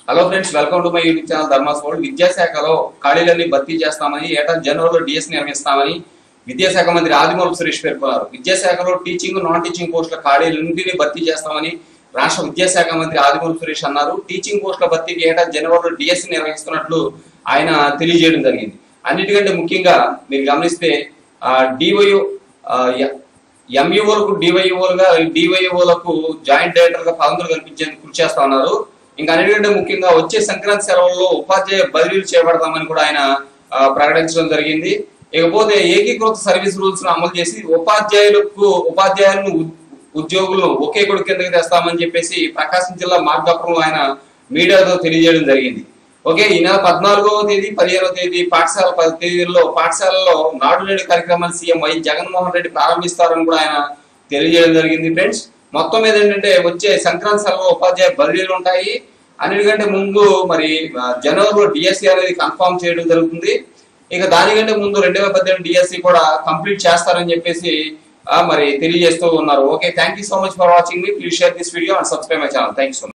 hello friends welcome to my YouTube channel Dharma's world విద్యాశాఖలో ఖాళీలన్నీ భర్తీ చేస్తామని ఏటా జనవరిలో డిఎస్ నిర్వహిస్తామని విద్యాశాఖ మంత్రి ఆదిమూలపు సురేష్ పేర్కొన్నారు విద్యాశాఖలో టీచింగ్ నాన్ టీచింగ్ పోస్టుల ఖాళీలన్నింటినీ భర్తీ చేస్తామని రాష్ట్ర విద్యాశాఖ మంత్రి ఆదిమూలపు సురేష్ అన్నారు టీచింగ్ పోస్టుల భర్తీకి ఏటా జనవరిలో డిఎస్ నిర్వహిస్తున్నట్లు ఆయన తెలియజేయడం జరిగింది అన్నిటికంటే ముఖ్యంగా మీరు గమనిస్తే డివైఓ ఎంఈఓలకు డివైఓలుగా డివైఓలకు జాయింట్ డైరెక్టర్ గా పదవులు కల్పించేందుకు కృషి చేస్తా ఉన్నారు ఇంకా అన్నిటికంటే ముఖ్యంగా వచ్చే సంక్రాంతి సెలవుల్లో ఉపాధ్యాయ బదిలీలు చేపడతామని కూడా ఆయన ఆ, ప్రకటించడం జరిగింది ఇకపోతే ఏకీకృత సర్వీస్ రూల్స్ ను అమలు చేసి ఉపాధ్యాయులకు ఉపాధ్యాయులను ఉ- ఉద్యోగులను ఒకే కొడుకు కిందకి తెస్తామని చెప్పేసి ప్రకాశం జిల్లా మార్గాపురంలో ఆయన మీడియాతో తెలియజేయడం జరిగింది ఓకే ఈ నెల పద్నాలుగవ తేదీ పదిహేనవ తేదీ పాఠశాల పది తేదీల్లో పాఠశాలలో నాడు నేడు కార్యక్రమాన్ని సీఎం వై జగన్మోహన్ రెడ్డి ప్రారంభిస్తారని కూడా ఆయన తెలియజేయడం జరిగింది ఫ్రెండ్స్ మొత్తం మీద ఏంటంటే వచ్చే సంక్రాంతి సెలవు ఉపాధ్యాయ బదిలీలు ఉంటాయి అన్నిటికంటే ముందు మరి ఆ, జనవరిలో డిఎస్సి అనేది కన్ఫర్మ్ చేయడం జరుగుతుంది ఇక దానికంటే ముందు రెండు వేల పద్దెనిమిది డిఎస్సి కూడా కంప్లీట్ చేస్తారని చెప్పేసి ఆ, మరి తెలియజేస్తూ ఉన్నారు okay thank you so much for watching మీ please share this video and subscribe my channel thank you so much